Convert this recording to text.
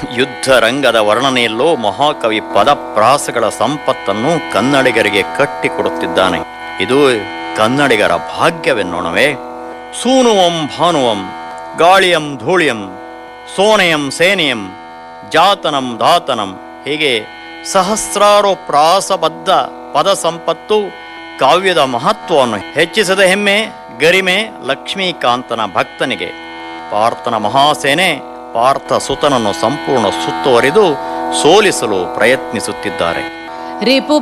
ಯುದ್ಧ ರಂಗದ ವರ್ಣನೆಯಲ್ಲೋ ಮಹಾಕವಿ ಪದಪ್ರಾಸಗಳ ಸಂಪತ್ತನ್ನು ಕನ್ನಡಿಗರಿಗೆ ಕಟ್ಟಿಕೊಡುತ್ತಿದ್ದಾನೆ ಇದು ಕನ್ನಡಿಗರ ಭಾಗ್ಯವೆನ್ನೋಣವೇ ಸೂನುವಂ ಭಾನುವಂ ಗಾಳಿಯಂ ಧೂಳಿಯಂ ಸೋನೆಯಂ ಸೇನೆಯಂ ಜಾತನಂ ದಾತನಂ ಹೀಗೆ ಸಹಸ್ರಾರು ಪ್ರಾಸಬದ್ಧ ಪದ ಸಂಪತ್ತು ಕಾವ್ಯದ ಮಹತ್ವವನ್ನು ಹೆಚ್ಚಿಸದ ಹೆಮ್ಮೆ ಗರಿಮೆ ಲಕ್ಷ್ಮೀಕಾಂತನ ಭಕ್ತನಿಗೆ ಪಾರ್ಥನ ಮಹಾಸೇನೆ ಪಾರ್ಥ ಸುತನನ್ನು ಸಂಪೂರ್ಣ ಸುತ್ತುವರಿದು ಸೋಲಿಸಲು ಪ್ರಯತ್ನಿಸುತ್ತಿದ್ದಾರೆ ರಿಪು